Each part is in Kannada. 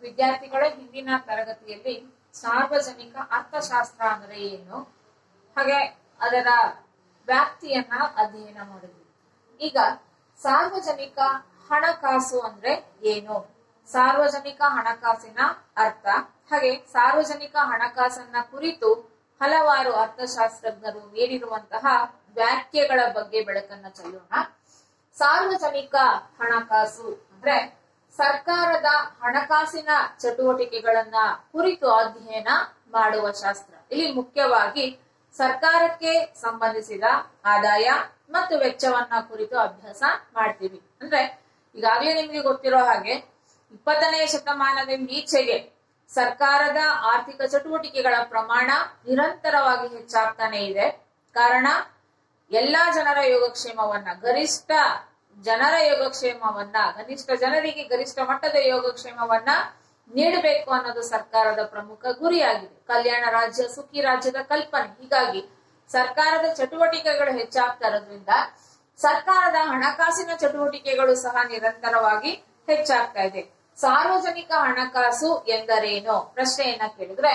ವಿದ್ಯಾರ್ಥಿಗಳ ಹಿಂದಿನ ತರಗತಿಯಲ್ಲಿ ಸಾರ್ವಜನಿಕ ಅರ್ಥಶಾಸ್ತ್ರ ಅಂದ್ರೆ ಏನು ಹಾಗೆ ಅದರ ವ್ಯಾಪ್ತಿಯನ್ನ ಅಧ್ಯಯನ ಮಾಡಿದ್ವಿ ಈಗ ಸಾರ್ವಜನಿಕ ಹಣಕಾಸು ಅಂದ್ರೆ ಏನು ಸಾರ್ವಜನಿಕ ಹಣಕಾಸಿನ ಅರ್ಥ ಹಾಗೆ ಸಾರ್ವಜನಿಕ ಹಣಕಾಸನ್ನ ಕುರಿತು ಹಲವಾರು ಅರ್ಥಶಾಸ್ತ್ರಜ್ಞರು ನೀಡಿರುವಂತಹ ವ್ಯಾಖ್ಯೆಗಳ ಬಗ್ಗೆ ಬೆಳಕನ್ನ ಚೆಲ್ಲೋಣ ಸಾರ್ವಜನಿಕ ಹಣಕಾಸು ಅಂದ್ರೆ ಸರ್ಕಾರದ ಹಣಕಾಸಿನ ಚಟುವಟಿಕೆಗಳನ್ನ ಕುರಿತು ಅಧ್ಯಯನ ಮಾಡುವ ಶಾಸ್ತ್ರ ಇಲ್ಲಿ ಮುಖ್ಯವಾಗಿ ಸರ್ಕಾರಕ್ಕೆ ಸಂಬಂಧಿಸಿದ ಆದಾಯ ಮತ್ತು ವೆಚ್ಚವನ್ನ ಕುರಿತು ಅಭ್ಯಾಸ ಮಾಡ್ತೀವಿ ಅಂದ್ರೆ ಈಗಾಗಲೇ ನಿಮ್ಗೆ ಗೊತ್ತಿರೋ ಹಾಗೆ ಇಪ್ಪತ್ತನೇ ಶತಮಾನದಿಂದ ಈಚೆಗೆ ಸರ್ಕಾರದ ಆರ್ಥಿಕ ಚಟುವಟಿಕೆಗಳ ಪ್ರಮಾಣ ನಿರಂತರವಾಗಿ ಹೆಚ್ಚಾಗ್ತಾನೆ ಇದೆ ಕಾರಣ ಎಲ್ಲಾ ಜನರ ಯೋಗಕ್ಷೇಮವನ್ನ ಗರಿಷ್ಠ ಜನರ ಯೋಗಕ್ಷೇಮವನ್ನ ಗರಿಷ್ಠ ಜನರಿಗೆ ಗರಿಷ್ಠ ಮಟ್ಟದ ಯೋಗಕ್ಷೇಮವನ್ನ ನೀಡಬೇಕು ಅನ್ನೋದು ಸರ್ಕಾರದ ಪ್ರಮುಖ ಗುರಿಯಾಗಿದೆ ಕಲ್ಯಾಣ ರಾಜ್ಯ ಸುಖಿ ರಾಜ್ಯದ ಕಲ್ಪನೆ ಹೀಗಾಗಿ ಸರ್ಕಾರದ ಚಟುವಟಿಕೆಗಳು ಹೆಚ್ಚಾಗ್ತಾ ಇರೋದ್ರಿಂದ ಸರ್ಕಾರದ ಹಣಕಾಸಿನ ಚಟುವಟಿಕೆಗಳು ಸಹ ನಿರಂತರವಾಗಿ ಹೆಚ್ಚಾಗ್ತಾ ಇದೆ ಸಾರ್ವಜನಿಕ ಹಣಕಾಸು ಎಂದರೇನು ಪ್ರಶ್ನೆಯನ್ನ ಕೇಳಿದ್ರೆ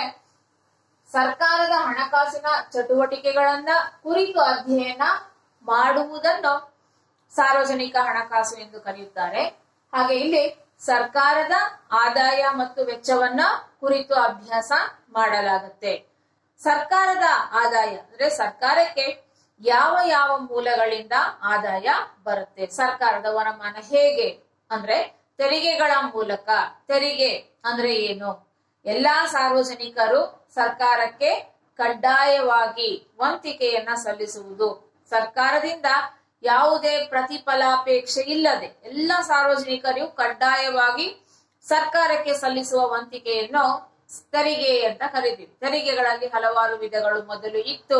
ಸರ್ಕಾರದ ಹಣಕಾಸಿನ ಚಟುವಟಿಕೆಗಳನ್ನ ಕುರಿತು ಅಧ್ಯಯನ ಮಾಡುವುದನ್ನು ಸಾರ್ವಜನಿಕ ಹಣಕಾಸು ಎಂದು ಕರೆಯುತ್ತಾರೆ ಹಾಗೆ ಇಲ್ಲಿ ಸರ್ಕಾರದ ಆದಾಯ ಮತ್ತು ವೆಚ್ಚವನ್ನ ಕುರಿತು ಅಭ್ಯಾಸ ಮಾಡಲಾಗುತ್ತೆ ಸರ್ಕಾರದ ಆದಾಯ ಅಂದ್ರೆ ಸರ್ಕಾರಕ್ಕೆ ಯಾವ ಯಾವ ಮೂಲಗಳಿಂದ ಆದಾಯ ಬರುತ್ತೆ ಸರ್ಕಾರದ ವರಮಾನ ಹೇಗೆ ಅಂದ್ರೆ ತೆರಿಗೆಗಳ ಮೂಲಕ ತೆರಿಗೆ ಅಂದ್ರೆ ಏನು ಎಲ್ಲಾ ಸಾರ್ವಜನಿಕರು ಸರ್ಕಾರಕ್ಕೆ ಕಡ್ಡಾಯವಾಗಿ ವಂತಿಕೆಯನ್ನ ಸಲ್ಲಿಸುವುದು ಸರ್ಕಾರದಿಂದ ಯಾವುದೇ ಪ್ರತಿಫಲಾಪೇಕ್ಷೆ ಇಲ್ಲದೆ ಎಲ್ಲ ಸಾರ್ವಜನಿಕರು ಕಡ್ಡಾಯವಾಗಿ ಸರ್ಕಾರಕ್ಕೆ ಸಲ್ಲಿಸುವ ವಂತಿಕೆಯನ್ನು ತೆರಿಗೆ ಅಂತ ಕರಿತೀವಿ ತೆರಿಗೆಗಳಲ್ಲಿ ಹಲವಾರು ವಿಧಗಳು ಮೊದಲು ಇತ್ತು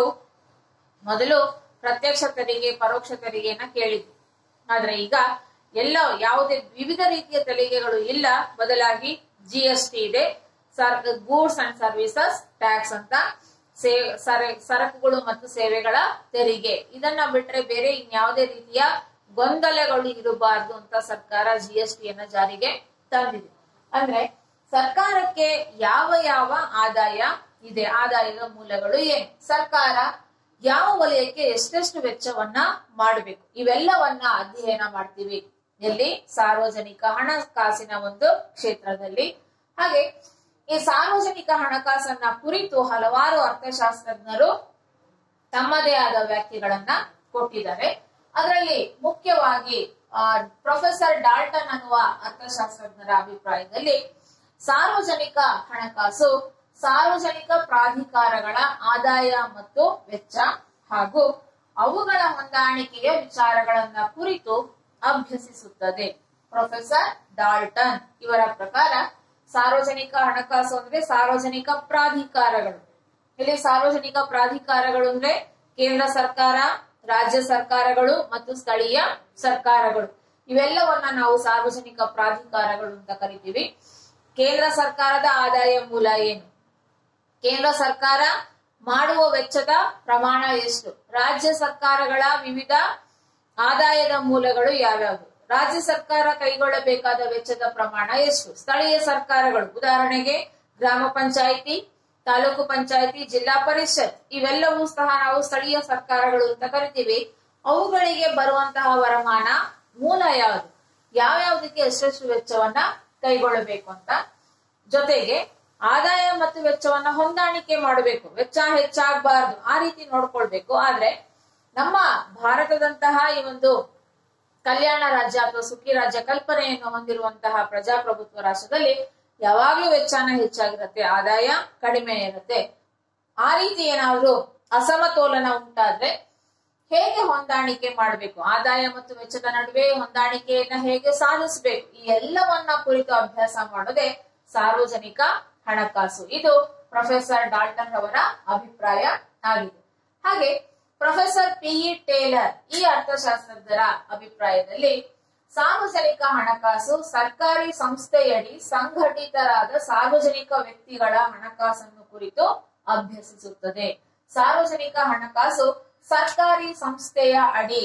ಮೊದಲು ಪ್ರತ್ಯಕ್ಷ ತೆರಿಗೆ ಪರೋಕ್ಷ ತೆರಿಗೆಯನ್ನ ಕೇಳಿದ್ವಿ ಆದ್ರೆ ಈಗ ಎಲ್ಲ ಯಾವುದೇ ವಿವಿಧ ರೀತಿಯ ತೆರಿಗೆಗಳು ಇಲ್ಲ ಬದಲಾಗಿ ಜಿ ಎಸ್ ಟಿ ಇದೆ ಗೂಡ್ಸ್ ಅಂಡ್ ಸರ್ವಿಸಸ್ ಟ್ಯಾಕ್ಸ್ ಅಂತ ಸೇ ಸರ- ಸರಕುಗಳು ಮತ್ತು ಸೇವೆಗಳ ತೆರಿಗೆ ಇದನ್ನ ಬಿಟ್ರೆ ಬೇರೆ ಇನ್ಯಾವುದೇ ರೀತಿಯ ಗೊಂದಲಗಳು ಇರಬಾರದು ಅಂತ ಸರ್ಕಾರ ಜಿ ಎಸ್ ಟಿಯನ್ನ ಜಾರಿಗೆ ತಂದಿದೆ ಅಂದ್ರೆ ಸರ್ಕಾರಕ್ಕೆ ಯಾವ ಯಾವ ಆದಾಯ ಇದೆ ಆದಾಯದ ಮೂಲಗಳು ಏನು ಸರ್ಕಾರ ಯಾವ ವಲಯಕ್ಕೆ ಎಷ್ಟೆಷ್ಟು ವೆಚ್ಚವನ್ನ ಮಾಡಬೇಕು ಇವೆಲ್ಲವನ್ನ ಅಧ್ಯಯನ ಮಾಡ್ತೀವಿ ಎಲ್ಲಿ ಸಾರ್ವಜನಿಕ ಹಣಕಾಸಿನ ಒಂದು ಕ್ಷೇತ್ರದಲ್ಲಿ ಹಾಗೆ ಈ ಸಾರ್ವಜನಿಕ ಹಣಕಾಸನ್ನ ಕುರಿತು ಹಲವಾರು ಅರ್ಥಶಾಸ್ತ್ರಜ್ಞರು ತಮ್ಮದೇ ಆದ ವ್ಯಾಖ್ಯೆಗಳನ್ನ ಕೊಟ್ಟಿದ್ದಾರೆ ಅದರಲ್ಲಿ ಮುಖ್ಯವಾಗಿ ಆ, ಪ್ರೊಫೆಸರ್ ಡಾಲ್ಟನ್ ಅನ್ನುವ ಅರ್ಥಶಾಸ್ತ್ರಜ್ಞರ ಅಭಿಪ್ರಾಯದಲ್ಲಿ ಸಾರ್ವಜನಿಕ ಹಣಕಾಸು ಸಾರ್ವಜನಿಕ ಪ್ರಾಧಿಕಾರಗಳ ಆದಾಯ ಮತ್ತು ವೆಚ್ಚ ಹಾಗೂ ಅವುಗಳ ಹೊಂದಾಣಿಕೆಯ ವಿಚಾರಗಳನ್ನ ಕುರಿತು ಅಭ್ಯಸಿಸುತ್ತದೆ ಪ್ರೊಫೆಸರ್ ಡಾಲ್ಟನ್ ಇವರ ಪ್ರಕಾರ ಸಾರ್ವಜನಿಕ ಹಣಕಾಸು ಅಂದ್ರೆ ಸಾರ್ವಜನಿಕ ಪ್ರಾಧಿಕಾರಗಳು ಇಲ್ಲಿ ಸಾರ್ವಜನಿಕ ಪ್ರಾಧಿಕಾರಗಳು ಅಂದ್ರೆ ಕೇಂದ್ರ ಸರ್ಕಾರ ರಾಜ್ಯ ಸರ್ಕಾರಗಳು ಮತ್ತು ಸ್ಥಳೀಯ ಸರ್ಕಾರಗಳು ಇವೆಲ್ಲವನ್ನ ನಾವು ಸಾರ್ವಜನಿಕ ಪ್ರಾಧಿಕಾರಗಳು ಅಂತ ಕರಿತೀವಿ ಕೇಂದ್ರ ಸರ್ಕಾರದ ಆದಾಯ ಮೂಲ ಏನು ಕೇಂದ್ರ ಸರ್ಕಾರ ಮಾಡುವ ವೆಚ್ಚದ ಪ್ರಮಾಣ ಎಷ್ಟು ರಾಜ್ಯ ಸರ್ಕಾರಗಳ ವಿವಿಧ ಆದಾಯದ ಮೂಲಗಳು ಯಾವ್ಯಾವುದು ರಾಜ್ಯ ಸರ್ಕಾರ ಕೈಗೊಳ್ಳಬೇಕಾದ ವೆಚ್ಚದ ಪ್ರಮಾಣ ಎಷ್ಟು ಸ್ಥಳೀಯ ಸರ್ಕಾರಗಳು ಉದಾಹರಣೆಗೆ ಗ್ರಾಮ ಪಂಚಾಯಿತಿ ತಾಲೂಕು ಪಂಚಾಯಿತಿ ಜಿಲ್ಲಾ ಪರಿಷತ್ ಇವೆಲ್ಲವೂ ಸಹ ನಾವು ಸ್ಥಳೀಯ ಸರ್ಕಾರಗಳು ಅಂತ ಕರಿತೀವಿ ಅವುಗಳಿಗೆ ಬರುವಂತಹ ವರಮಾನ ಮೂಲ ಯಾವುದು ಯಾವ್ಯಾವುದಕ್ಕೆ ಎಷ್ಟೆಷ್ಟು ವೆಚ್ಚವನ್ನ ಕೈಗೊಳ್ಳಬೇಕು ಅಂತ ಜೊತೆಗೆ ಆದಾಯ ಮತ್ತು ವೆಚ್ಚವನ್ನ ಹೊಂದಾಣಿಕೆ ಮಾಡಬೇಕು ವೆಚ್ಚ ಹೆಚ್ಚಾಗಬಾರದು ಆ ರೀತಿ ನೋಡ್ಕೊಳ್ಬೇಕು ಆದ್ರೆ ನಮ್ಮ ಭಾರತದಂತಹ ಈ ಒಂದು ಕಲ್ಯಾಣ ರಾಜ್ಯ ಅಥವಾ ಸುಖಿ ರಾಜ್ಯ ಕಲ್ಪನೆಯನ್ನು ಹೊಂದಿರುವಂತಹ ಪ್ರಜಾಪ್ರಭುತ್ವ ರಾಷ್ಟ್ರದಲ್ಲಿ ಯಾವಾಗ್ಲೂ ವೆಚ್ಚನ ಹೆಚ್ಚಾಗಿರುತ್ತೆ ಆದಾಯ ಕಡಿಮೆ ಇರುತ್ತೆ ಆ ರೀತಿ ಏನಾದ್ರು ಅಸಮತೋಲನ ಉಂಟಾದ್ರೆ ಹೇಗೆ ಹೊಂದಾಣಿಕೆ ಮಾಡಬೇಕು ಆದಾಯ ಮತ್ತು ವೆಚ್ಚದ ನಡುವೆ ಹೊಂದಾಣಿಕೆಯನ್ನ ಹೇಗೆ ಸಾಧಿಸಬೇಕು ಈ ಎಲ್ಲವನ್ನ ಕುರಿತು ಅಭ್ಯಾಸ ಮಾಡೋದೇ ಸಾರ್ವಜನಿಕ ಹಣಕಾಸು ಇದು ಪ್ರೊಫೆಸರ್ ಡಾಲ್ಟನ್ ಅವರ ಅಭಿಪ್ರಾಯ ಆಗಿದೆ ಹಾಗೆ ಪ್ರೊಫೆಸರ್ ಪಿಇ ಟೇಲರ್ ಈ ಅರ್ಥಶಾಸ್ತ್ರಜ್ಞರ ಅಭಿಪ್ರಾಯದಲ್ಲಿ ಸಾರ್ವಜನಿಕ ಹಣಕಾಸು ಸರ್ಕಾರಿ ಸಂಸ್ಥೆಯಡಿ ಸಂಘಟಿತರಾದ ಸಾರ್ವಜನಿಕ ವ್ಯಕ್ತಿಗಳ ಹಣಕಾಸನ್ನು ಕುರಿತು ಅಭ್ಯಸಿಸುತ್ತದೆ ಸಾರ್ವಜನಿಕ ಹಣಕಾಸು ಸರ್ಕಾರಿ ಸಂಸ್ಥೆಯ ಅಡಿ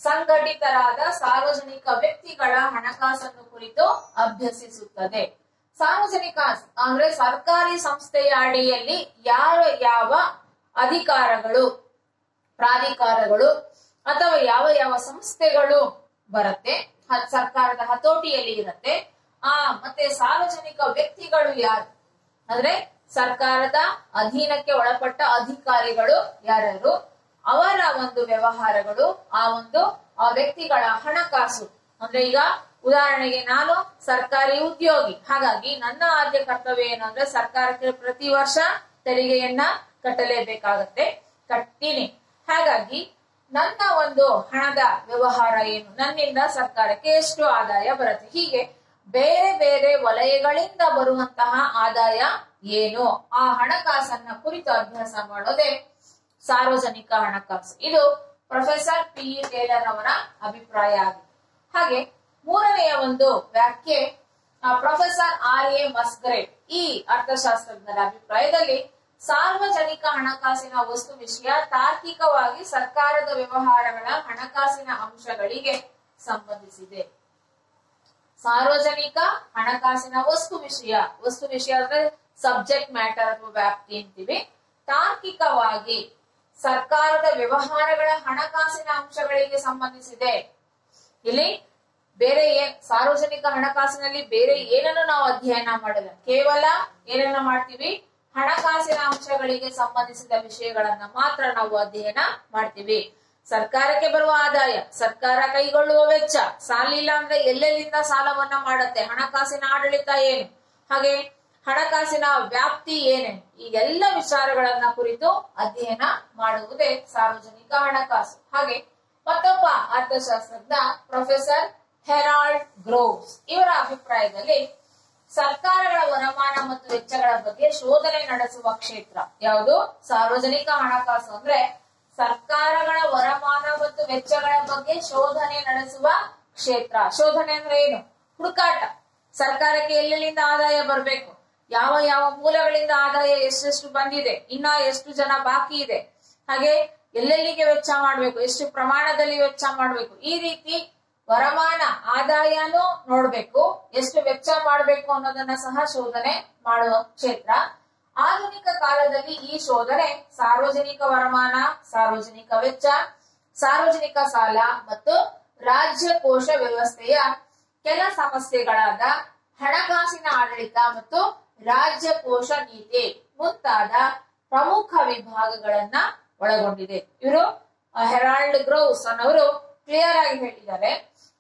ಸಂಘಟಿತರಾದ ಸಾರ್ವಜನಿಕ ವ್ಯಕ್ತಿಗಳ ಹಣಕಾಸನ್ನು ಕುರಿತು ಅಭ್ಯಸಿಸುತ್ತದೆ ಸಾರ್ವಜನಿಕ ಅಂದ್ರೆ ಸರ್ಕಾರಿ ಸಂಸ್ಥೆಯ ಅಡಿಯಲ್ಲಿ ಯಾವ ಯಾವ ಅಧಿಕಾರಗಳು ಪ್ರಾಧಿಕಾರಗಳು ಅಥವಾ ಯಾವ ಯಾವ ಸಂಸ್ಥೆಗಳು ಬರುತ್ತೆ ಹ- ಸರ್ಕಾರದ ಹತೋಟಿಯಲ್ಲಿ ಇರುತ್ತೆ ಆ ಮತ್ತೆ ಸಾರ್ವಜನಿಕ ವ್ಯಕ್ತಿಗಳು ಯಾರು ಅಂದ್ರೆ ಸರ್ಕಾರದ ಅಧೀನಕ್ಕೆ ಒಳಪಟ್ಟ ಅಧಿಕಾರಿಗಳು ಯಾರ್ಯಾರು ಅವರ ಒಂದು ವ್ಯವಹಾರಗಳು ಆ ಒಂದು ಆ ವ್ಯಕ್ತಿಗಳ ಹಣಕಾಸು ಅಂದ್ರೆ ಈಗ ಉದಾಹರಣೆಗೆ ನಾನು ಸರ್ಕಾರಿ ಉದ್ಯೋಗಿ ಹಾಗಾಗಿ ನನ್ನ ಆದ್ಯ ಕರ್ತವ್ಯ ಏನು ಅಂದ್ರೆ ಸರ್ಕಾರಕ್ಕೆ ಪ್ರತಿ ವರ್ಷ ತೆರಿಗೆಯನ್ನ ಕಟ್ಟಲೇಬೇಕಾಗತ್ತೆ ಕಟ್ತೀನಿ ಹಾಗಾಗಿ ನನ್ನ ಒಂದು ಹಣದ ವ್ಯವಹಾರ ಏನು ನನ್ನಿಂದ ಸರ್ಕಾರಕ್ಕೆ ಎಷ್ಟು ಆದಾಯ ಬರುತ್ತೆ ಹೀಗೆ ಬೇರೆ ಬೇರೆ ವಲಯಗಳಿಂದ ಬರುವಂತಹ ಆದಾಯ ಏನು ಆ ಹಣಕಾಸನ್ನ ಕುರಿತು ಅಭ್ಯಾಸ ಮಾಡೋದೇ ಸಾರ್ವಜನಿಕ ಹಣಕಾಸು ಇದು ಪ್ರೊಫೆಸರ್ ಪಿ ಇ ಟೇಲರ್ ಅವರ ಅಭಿಪ್ರಾಯ ಆಗಿದೆ ಹಾಗೆ ಮೂರನೆಯ ಒಂದು ವ್ಯಾಖ್ಯೆ ಆ, ಪ್ರೊಫೆಸರ್ ಆರ್ ಎ ಮಸ್ಗ್ರೇಟ್ ಈ ಅರ್ಥಶಾಸ್ತ್ರಜ್ಞರ ಅಭಿಪ್ರಾಯದಲ್ಲಿ ಸಾರ್ವಜನಿಕ ಹಣಕಾಸಿನ ವಸ್ತು ವಿಷಯ ತಾರ್ಕಿಕವಾಗಿ ಸರ್ಕಾರದ ವ್ಯವಹಾರಗಳ ಹಣಕಾಸಿನ ಅಂಶಗಳಿಗೆ ಸಂಬಂಧಿಸಿದೆ ಸಾರ್ವಜನಿಕ ಹಣಕಾಸಿನ ವಸ್ತು ವಿಷಯ ವಸ್ತು ವಿಷಯ ಅಂದ್ರೆ ಸಬ್ಜೆಕ್ಟ್ ಮ್ಯಾಟರ್ ಅಥವಾ ವ್ಯಾಪ್ತಿ ಅಂತೀವಿ ತಾರ್ಕಿಕವಾಗಿ ಸರ್ಕಾರದ ವ್ಯವಹಾರಗಳ ಹಣಕಾಸಿನ ಅಂಶಗಳಿಗೆ ಸಂಬಂಧಿಸಿದೆ ಇಲ್ಲಿ ಬೇರೆ ಏನ್ ಸಾರ್ವಜನಿಕ ಹಣಕಾಸಿನಲ್ಲಿ ಬೇರೆ ಏನನ್ನು ನಾವು ಅಧ್ಯಯನ ಮಾಡಿಲ್ಲ ಕೇವಲ ಏನನ್ನ ಮಾಡ್ತೀವಿ ಹಣಕಾಸಿನ ಅಂಶಗಳಿಗೆ ಸಂಬಂಧಿಸಿದ ವಿಷಯಗಳನ್ನ ಮಾತ್ರ ನಾವು ಅಧ್ಯಯನ ಮಾಡ್ತೀವಿ ಸರ್ಕಾರಕ್ಕೆ ಬರುವ ಆದಾಯ ಸರ್ಕಾರ ಕೈಗೊಳ್ಳುವ ವೆಚ್ಚ ಸಾಲಿಲ್ಲ ಅಂದ್ರೆ ಎಲ್ಲೆಲ್ಲಿಂದ ಸಾಲವನ್ನ ಮಾಡುತ್ತೆ ಹಣಕಾಸಿನ ಆಡಳಿತ ಏನು ಹಾಗೆ ಹಣಕಾಸಿನ ವ್ಯಾಪ್ತಿ ಏನೇನು ಈ ಎಲ್ಲ ವಿಚಾರಗಳನ್ನ ಕುರಿತು ಅಧ್ಯಯನ ಮಾಡುವುದೇ ಸಾರ್ವಜನಿಕ ಹಣಕಾಸು ಹಾಗೆ ಮತ್ತೊಬ್ಬ ಅರ್ಥಶಾಸ್ತ್ರಜ್ಞ ಪ್ರೊಫೆಸರ್ ಹೆರಾಲ್ಡ್ ಗ್ರೋವ್ಸ್ ಇವರ ಅಭಿಪ್ರಾಯದಲ್ಲಿ ಸರ್ಕಾರಗಳ ವರಮಾನ ಮತ್ತು ವೆಚ್ಚಗಳ ಬಗ್ಗೆ ಶೋಧನೆ ನಡೆಸುವ ಕ್ಷೇತ್ರ ಯಾವುದು ಸಾರ್ವಜನಿಕ ಹಣಕಾಸು ಅಂದ್ರೆ ಸರ್ಕಾರಗಳ ವರಮಾನ ಮತ್ತು ವೆಚ್ಚಗಳ ಬಗ್ಗೆ ಶೋಧನೆ ನಡೆಸುವ ಕ್ಷೇತ್ರ ಶೋಧನೆ ಅಂದ್ರೆ ಏನು ಹುಡುಕಾಟ ಸರ್ಕಾರಕ್ಕೆ ಎಲ್ಲೆಲ್ಲಿಂದ ಆದಾಯ ಬರಬೇಕು ಯಾವ ಯಾವ ಮೂಲಗಳಿಂದ ಆದಾಯ ಎಷ್ಟೆಷ್ಟು ಬಂದಿದೆ ಇನ್ನ ಎಷ್ಟು ಜನ ಬಾಕಿ ಇದೆ ಹಾಗೆ ಎಲ್ಲೆಲ್ಲಿಗೆ ವೆಚ್ಚ ಮಾಡಬೇಕು ಎಷ್ಟು ಪ್ರಮಾಣದಲ್ಲಿ ವೆಚ್ಚ ಮಾಡಬೇಕು ಈ ರೀತಿ ವರಮಾನ ಆದಾಯನೂ ನೋಡ್ಬೇಕು ಎಷ್ಟು ವೆಚ್ಚ ಮಾಡಬೇಕು ಅನ್ನೋದನ್ನ ಸಹ ಶೋಧನೆ ಮಾಡುವ ಕ್ಷೇತ್ರ ಆಧುನಿಕ ಕಾಲದಲ್ಲಿ ಈ ಶೋಧನೆ ಸಾರ್ವಜನಿಕ ವರಮಾನ ಸಾರ್ವಜನಿಕ ವೆಚ್ಚ ಸಾರ್ವಜನಿಕ ಸಾಲ ಮತ್ತು ರಾಜ್ಯ ಕೋಶ ವ್ಯವಸ್ಥೆಯ ಕೆಲ ಸಮಸ್ಯೆಗಳಾದ ಹಣಕಾಸಿನ ಆಡಳಿತ ಮತ್ತು ರಾಜ್ಯ ಕೋಶ ನೀತಿ ಮುಂತಾದ ಪ್ರಮುಖ ವಿಭಾಗಗಳನ್ನ ಒಳಗೊಂಡಿದೆ ಇವರು ಹೆರಾಲ್ಡ್ ಗ್ರೋವ್ಸ್ ಅನ್ನೋರು ಕ್ಲಿಯರ್ ಆಗಿ ಹೇಳಿದ್ದಾರೆ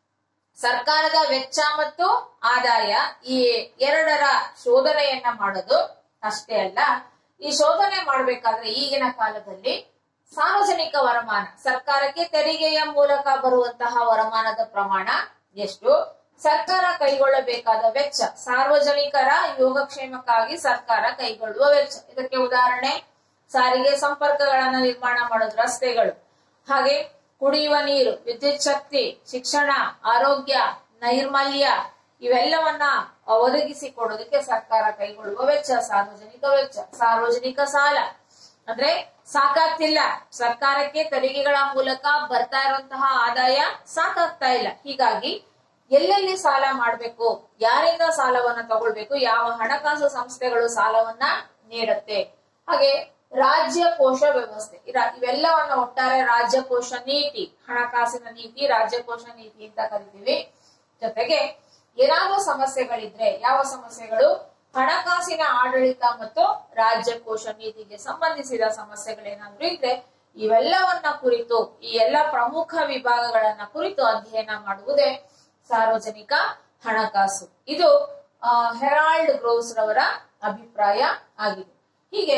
ಸರ್ಕಾರದ ವೆಚ್ಚ ಮತ್ತು ಆದಾಯ ಈ ಎರಡರ ಶೋಧನೆಯನ್ನ ಮಾಡೋದು ಅಷ್ಟೇ ಅಲ್ಲ ಈ ಶೋಧನೆ ಮಾಡಬೇಕಾದ್ರೆ ಈಗಿನ ಕಾಲದಲ್ಲಿ ಸಾರ್ವಜನಿಕ ವರಮಾನ ಸರ್ಕಾರಕ್ಕೆ ತೆರಿಗೆಯ ಮೂಲಕ ಬರುವಂತಹ ವರಮಾನದ ಪ್ರಮಾಣ ಎಷ್ಟು ಸರ್ಕಾರ ಕೈಗೊಳ್ಳಬೇಕಾದ ವೆಚ್ಚ ಸಾರ್ವಜನಿಕರ ಯೋಗಕ್ಷೇಮಕ್ಕಾಗಿ ಸರ್ಕಾರ ಕೈಗೊಳ್ಳುವ ವೆಚ್ಚ ಇದಕ್ಕೆ ಉದಾಹರಣೆ ಸಾರಿಗೆ ಸಂಪರ್ಕಗಳನ್ನ ನಿರ್ಮಾಣ ಮಾಡೋದು ರಸ್ತೆಗಳು ಹಾಗೆ ಕುಡಿಯುವ ನೀರು ವಿದ್ಯುತ್ ಶಕ್ತಿ ಶಿಕ್ಷಣ ಆರೋಗ್ಯ ನೈರ್ಮಲ್ಯ ಇವೆಲ್ಲವನ್ನ ಒದಗಿಸಿ ಕೊಡೋದಕ್ಕೆ ಸರ್ಕಾರ ಕೈಗೊಳ್ಳುವ ವೆಚ್ಚ ಸಾರ್ವಜನಿಕ ವೆಚ್ಚ ಸಾರ್ವಜನಿಕ ಸಾಲ ಅಂದ್ರೆ ಸಾಕಾಗ್ತಿಲ್ಲ ಸರ್ಕಾರಕ್ಕೆ ತೆರಿಗೆಗಳ ಮೂಲಕ ಬರ್ತಾ ಇರುವಂತಹ ಆದಾಯ ಸಾಕಾಗ್ತಾ ಇಲ್ಲ ಹೀಗಾಗಿ ಎಲ್ಲೆಲ್ಲಿ ಸಾಲ ಮಾಡ್ಬೇಕು ಯಾರಿಂದ ಸಾಲವನ್ನ ತಗೊಳ್ಬೇಕು ಯಾವ ಹಣಕಾಸು ಸಂಸ್ಥೆಗಳು ಸಾಲವನ್ನ ನೀಡುತ್ತೆ ಹಾಗೆ ರಾಜ್ಯ ಕೋಶ ವ್ಯವಸ್ಥೆ ಇರ- ಇವೆಲ್ಲವನ್ನ ಒಟ್ಟಾರೆ ರಾಜ್ಯ ಕೋಶ ನೀತಿ ಹಣಕಾಸಿನ ನೀತಿ ರಾಜ್ಯ ಕೋಶ ನೀತಿ ಅಂತ ಕರಿತೀವಿ ಜೊತೆಗೆ ಏನಾದ್ರೂ ಸಮಸ್ಯೆಗಳಿದ್ರೆ ಯಾವ ಸಮಸ್ಯೆಗಳು ಹಣಕಾಸಿನ ಆಡಳಿತ ಮತ್ತು ರಾಜ್ಯ ಕೋಶ ನೀತಿಗೆ ಸಂಬಂಧಿಸಿದ ಸಮಸ್ಯೆಗಳೇನಾದ್ರೂ ಇದ್ರೆ ಇವೆಲ್ಲವನ್ನ ಕುರಿತು ಈ ಎಲ್ಲ ಪ್ರಮುಖ ವಿಭಾಗಗಳನ್ನ ಕುರಿತು ಅಧ್ಯಯನ ಮಾಡುವುದೇ ಸಾರ್ವಜನಿಕ ಹಣಕಾಸು ಇದು ಆ, ಹೆರಾಲ್ಡ್ ಗ್ರೋವ್ಸ್ ರವರ ಅಭಿಪ್ರಾಯ ಆಗಿದೆ ಹೀಗೆ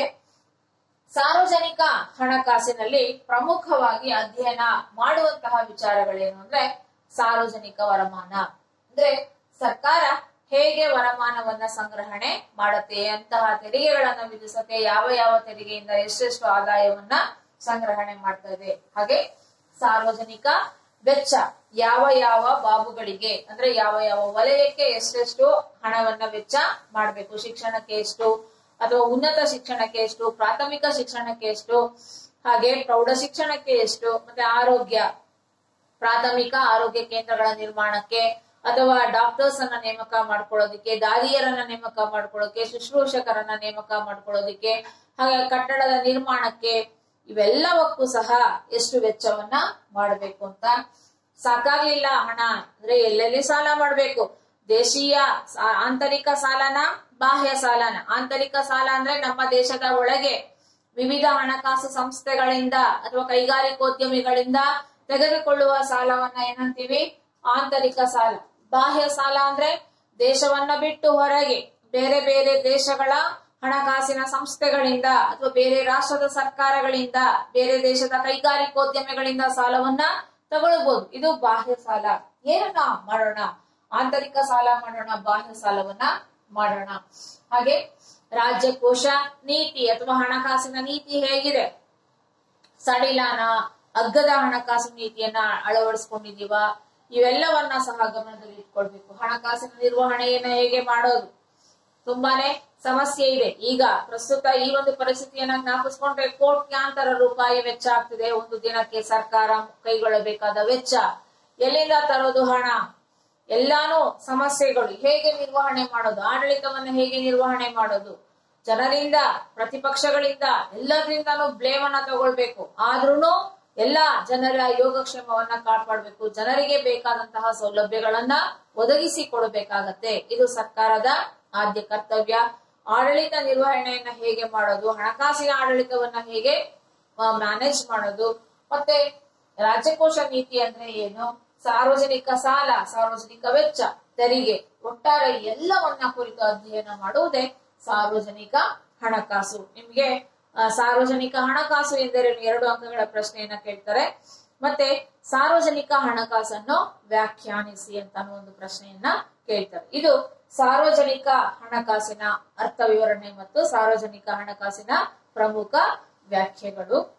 ಸಾರ್ವಜನಿಕ ಹಣಕಾಸಿನಲ್ಲಿ ಪ್ರಮುಖವಾಗಿ ಅಧ್ಯಯನ ಮಾಡುವಂತಹ ವಿಚಾರಗಳೇನು ಅಂದ್ರೆ ಸಾರ್ವಜನಿಕ ವರಮಾನ ಅಂದ್ರೆ ಸರ್ಕಾರ ಹೇಗೆ ವರಮಾನವನ್ನ ಸಂಗ್ರಹಣೆ ಮಾಡುತ್ತೆ ಅಂತಹ ತೆರಿಗೆಗಳನ್ನ ವಿಧಿಸತ್ತೆ ಯಾವ ಯಾವ ತೆರಿಗೆಯಿಂದ ಎಷ್ಟೆಷ್ಟು ಆದಾಯವನ್ನ ಸಂಗ್ರಹಣೆ ಮಾಡ್ತಾ ಇದೆ ಹಾಗೆ ಸಾರ್ವಜನಿಕ ವೆಚ್ಚ ಯಾವ ಯಾವ ಬಾಬುಗಳಿಗೆ ಅಂದ್ರೆ ಯಾವ ಯಾವ ವಲಯಕ್ಕೆ ಎಷ್ಟೆಷ್ಟು ಹಣವನ್ನ ವೆಚ್ಚ ಮಾಡಬೇಕು ಶಿಕ್ಷಣಕ್ಕೆ ಎಷ್ಟು ಅಥವಾ ಉನ್ನತ ಶಿಕ್ಷಣಕ್ಕೆ ಎಷ್ಟು ಪ್ರಾಥಮಿಕ ಶಿಕ್ಷಣಕ್ಕೆ ಎಷ್ಟು ಹಾಗೆ ಪ್ರೌಢ ಶಿಕ್ಷಣಕ್ಕೆ ಎಷ್ಟು ಮತ್ತೆ ಆರೋಗ್ಯ ಪ್ರಾಥಮಿಕ ಆರೋಗ್ಯ ಕೇಂದ್ರಗಳ ನಿರ್ಮಾಣಕ್ಕೆ ಅಥವಾ ಡಾಕ್ಟರ್ಸ್ ಅನ್ನ ನೇಮಕ ಮಾಡ್ಕೊಳ್ಳೋದಿಕ್ಕೆ ದಾದಿಯರನ್ನ ನೇಮಕ ಮಾಡ್ಕೊಳ್ಳೋಕೆ ಶುಶ್ರೂಷಕರನ್ನ ನೇಮಕ ಮಾಡ್ಕೊಳ್ಳೋದಿಕ್ಕೆ ಹಾಗೆ ಕಟ್ಟಡದ ನಿರ್ಮಾಣಕ್ಕೆ ಇವೆಲ್ಲವಕ್ಕೂ ಸಹ ಎಷ್ಟು ವೆಚ್ಚವನ್ನ ಮಾಡಬೇಕು ಅಂತ ಸಾಕಾಗ್ಲಿಲ್ಲ ಹಣ ಅಂದ್ರೆ ಎಲ್ಲೆಲ್ಲಿ ಸಾಲ ಮಾಡ್ಬೇಕು ದೇಶೀಯ ಸಾ- ಆಂತರಿಕ ಸಾಲನ ಬಾಹ್ಯ ಸಾಲನ ಆಂತರಿಕ ಸಾಲ ಅಂದ್ರೆ ನಮ್ಮ ದೇಶದ ಒಳಗೆ ವಿವಿಧ ಹಣಕಾಸು ಸಂಸ್ಥೆಗಳಿಂದ ಅಥವಾ ಕೈಗಾರಿಕೋದ್ಯಮಿಗಳಿಂದ ತೆಗೆದುಕೊಳ್ಳುವ ಸಾಲವನ್ನ ಏನಂತೀವಿ ಆಂತರಿಕ ಸಾಲ ಬಾಹ್ಯ ಸಾಲ ಅಂದ್ರೆ ದೇಶವನ್ನ ಬಿಟ್ಟು ಹೊರಗೆ ಬೇರೆ ಬೇರೆ ದೇಶಗಳ ಹಣಕಾಸಿನ ಸಂಸ್ಥೆಗಳಿಂದ ಅಥವಾ ಬೇರೆ ರಾಷ್ಟ್ರದ ಸರ್ಕಾರಗಳಿಂದ ಬೇರೆ ದೇಶದ ಕೈಗಾರಿಕೋದ್ಯಮಿಗಳಿಂದ ಸಾಲವನ್ನ ತಗೊಳ್ಬಹುದು ಇದು ಬಾಹ್ಯ ಸಾಲ ಏನನ್ನ ಮಾಡೋಣ ಆಂತರಿಕ ಸಾಲ ಮಾಡೋಣ ಬಾಹ್ಯ ಸಾಲವನ್ನ ಮಾಡೋಣ ಹಾಗೆ ರಾಜ್ಯಕೋಶ ನೀತಿ ಅಥವಾ ಹಣಕಾಸಿನ ನೀತಿ ಹೇಗಿದೆ ಸಡಿಲಾನ ಅಗ್ಗದ ಹಣಕಾಸು ನೀತಿಯನ್ನ ಅಳವಡಿಸ್ಕೊಂಡಿದೀವ ಇವೆಲ್ಲವನ್ನ ಸಹ ಗಮನದಲ್ಲಿ ಇಟ್ಕೊಳ್ಬೇಕು ಹಣಕಾಸಿನ ನಿರ್ವಹಣೆಯನ್ನ ಹೇಗೆ ಮಾಡೋದು ತುಂಬಾನೇ ಸಮಸ್ಯೆ ಇದೆ ಈಗ ಪ್ರಸ್ತುತ ಈ ಒಂದು ಪರಿಸ್ಥಿತಿಯನ್ನ ಜ್ಞಾಪಿಸ್ಕೊಂಡ್ರೆ ಕೋಟ್ಯಾಂತರ ರೂಪಾಯಿ ವೆಚ್ಚ ಆಗ್ತಿದೆ ಒಂದು ದಿನಕ್ಕೆ ಸರ್ಕಾರ ಕೈಗೊಳ್ಳಬೇಕಾದ ವೆಚ್ಚ ಎಲ್ಲಿಂದ ತರೋದು ಹಣ ಎಲ್ಲಾನು ಸಮಸ್ಯೆಗಳು ಹೇಗೆ ನಿರ್ವಹಣೆ ಮಾಡೋದು ಆಡಳಿತವನ್ನ ಹೇಗೆ ನಿರ್ವಹಣೆ ಮಾಡೋದು ಜನರಿಂದ ಪ್ರತಿಪಕ್ಷಗಳಿಂದ ಎಲ್ಲರಿಂದಾನು ಬ್ಲೇಮ್ ಅನ್ನ ತಗೊಳ್ಬೇಕು ಆದ್ರೂನು ಎಲ್ಲಾ ಜನರ ಯೋಗಕ್ಷೇಮವನ್ನ ಕಾಪಾಡಬೇಕು ಜನರಿಗೆ ಬೇಕಾದಂತಹ ಸೌಲಭ್ಯಗಳನ್ನ ಒದಗಿಸಿ ಕೊಡಬೇಕಾಗತ್ತೆ ಇದು ಸರ್ಕಾರದ ಆದ್ಯ ಕರ್ತವ್ಯ ಆಡಳಿತ ನಿರ್ವಹಣೆಯನ್ನ ಹೇಗೆ ಮಾಡೋದು ಹಣಕಾಸಿನ ಆಡಳಿತವನ್ನ ಹೇಗೆ ಮ್ಯಾನೇಜ್ ಮಾಡೋದು ಮತ್ತೆ ರಾಜ್ಯಕೋಶ ನೀತಿ ಅಂದ್ರೆ ಏನು ಸಾರ್ವಜನಿಕ ಸಾಲ ಸಾರ್ವಜನಿಕ ವೆಚ್ಚ ತೆರಿಗೆ ಒಟ್ಟಾರೆ ಎಲ್ಲವನ್ನ ಕುರಿತು ಅಧ್ಯಯನ ಮಾಡುವುದೇ ಸಾರ್ವಜನಿಕ ಹಣಕಾಸು ನಿಮ್ಗೆ ಆ, ಸಾರ್ವಜನಿಕ ಹಣಕಾಸು ಎಂದರೇನು ಎರಡು ಅಂಕಗಳ ಪ್ರಶ್ನೆಯನ್ನ ಕೇಳ್ತಾರೆ ಮತ್ತೆ ಸಾರ್ವಜನಿಕ ಹಣಕಾಸನ್ನು ವ್ಯಾಖ್ಯಾನಿಸಿ ಅಂತ ಅನ್ನೋ ಒಂದು ಪ್ರಶ್ನೆಯನ್ನ ಕೇಳ್ತಾರೆ ಇದು ಸಾರ್ವಜನಿಕ ಹಣಕಾಸಿನ ಅರ್ಥ ವಿವರಣೆ ಮತ್ತು ಸಾರ್ವಜನಿಕ ಹಣಕಾಸಿನ ಪ್ರಮುಖ ವ್ಯಾಖ್ಯೆಗಳು